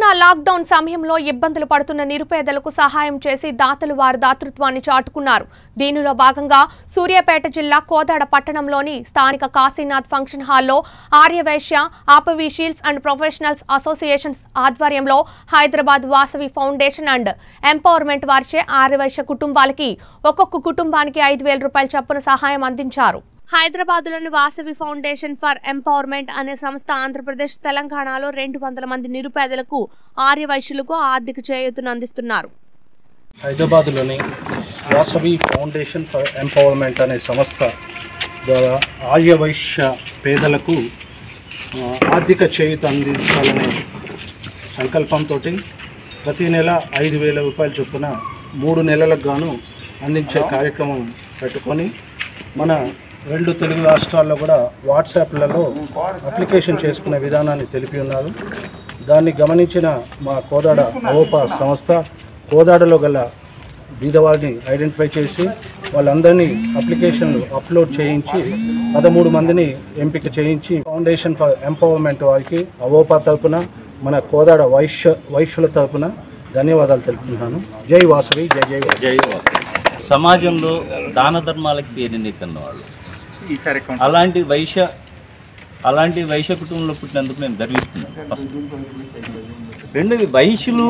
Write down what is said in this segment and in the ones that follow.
Corona lockdown సమయంలో ఇబ్బందులు పడుతున్న నిరుపేదలకు సహాయం చేసి దాతలు వారి దాతృత్వాన్ని చాటుకున్నారు దీనిలో భాగంగా సూర్యాపేట జిల్లా కోదాడ పట్టణంలోని స్థానిక కాశీనాథ్ ఫంక్షన్ హాల్లో ఆర్యవైశ్య ఆపవి షీల్డ్స్ అండ్ ప్రొఫెషనల్స్ అసోసియేషన్స్ ఆధ్వర్యంలో Hyderabad Vasavi foundation and empowerment వారిచే ఆర్యవైశ్య కుటుంబాలకి ఒక్కొక్క కుటుంబానికి ఐదు వేల రూపాయల చొప్పున సహాయం అందించారు హైదరాబాద్లోని వాసవి ఫౌండేషన్ ఫర్ ఎంపవర్మెంట్ అనే సంస్థ ఆంధ్రప్రదేశ్ తెలంగాణలో రెండు వందల మంది నిరుపేదలకు ఆర్యవైశ్యులకు ఆర్థిక చేయూతను అందిస్తున్నారు హైదరాబాద్లోని వాసవి ఫౌండేషన్ ఫర్ ఎంపవర్మెంట్ అనే సంస్థ ద్వారా ఆర్యవైశ్య పేదలకు ఆ, ఆర్థిక చేయూత అందించాలనే సంకల్పంతో ప్రతి నెల ఐదు వేల రూపాయల చొప్పున మూడు నెలలకు గాను అందించే కార్యక్రమం పెట్టుకొని మన రెండు తెలుగు రాష్ట్రాల్లో కూడా వాట్సాప్లలో అప్లికేషన్ చేసుకునే విధానాన్ని తెలిపి ఉన్నారు దాన్ని గమనించిన మా కోదాడ అవోపా సంస్థ కోదాడలో గల బీదవారిని ఐడెంటిఫై చేసి వాళ్ళందరినీ అప్లికేషన్లు అప్లోడ్ చేయించి పదమూడు మందిని ఎంపిక చేయించి ఫౌండేషన్ ఫర్ ఎంపవర్మెంట్ వారికి అవోపా తరపున మన కోదాడ వైశ్య వైశ్యుల తరపున ధన్యవాదాలు తెలుపుతున్నాను జై వాసవి జై జై వాసవి జై వాసు. సమాజంలో దాన ధర్మాలకి పేరెన్నికన్న వాళ్ళు అలాంటి వైశ్య అలాంటి వైశ్య కుటుంబంలో పుట్టినందుకు నేను గర్విస్తున్నాను ఫస్ట్ రెండోది వైశ్యులు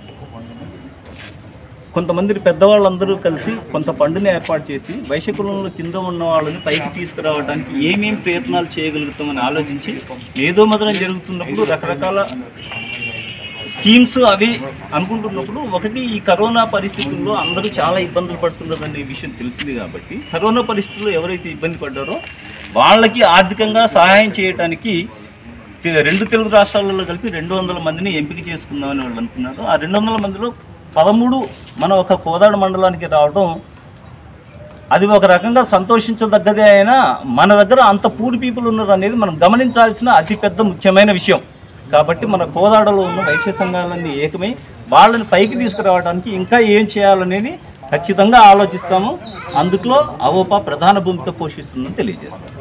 కొంతమంది పెద్దవాళ్ళందరూ కలిసి కొంత ఫండ్ని ఏర్పాటు చేసి వైశ్య కులంలో కింద ఉన్న వాళ్ళని పైకి తీసుకురావడానికి ఏమేం ప్రయత్నాలు చేయగలుగుతామని ఆలోచించి ఏదో మొదలం జరుగుతున్నప్పుడు రకరకాల స్కీమ్స్ అవి అనుకుంటున్నప్పుడు ఒకటి ఈ కరోనా పరిస్థితుల్లో అందరూ చాలా ఇబ్బందులు పడుతున్నారు అనే విషయం తెలిసింది కాబట్టి కరోనా పరిస్థితుల్లో ఎవరైతే ఇబ్బంది పడ్డారో వాళ్ళకి ఆర్థికంగా సహాయం చేయడానికి తె- రెండు తెలుగు రాష్ట్రాలలో కలిపి రెండు వందల మందిని ఎంపిక చేసుకుందామని వాళ్ళు అనుకున్నారు ఆ రెండు వందల మందిలో పదమూడు మన ఒక కోదాడ మండలానికి రావడం అది ఒక రకంగా సంతోషించదగ్గదే అయినా మన దగ్గర అంత పూర్ పీపుల్ ఉన్నారు అనేది మనం గమనించాల్సిన అతిపెద్ద ముఖ్యమైన విషయం కాబట్టి మన కోదాడలో ఉన్న వైశ్య సంఘాలన్నీ ఏకమై వాళ్ళని పైకి తీసుకురావడానికి ఇంకా ఏం చేయాలనేది ఖచ్చితంగా ఆలోచిస్తాము అందులో అవోపా ప్రధాన భూమిక పోషిస్తుందని తెలియజేస్తాం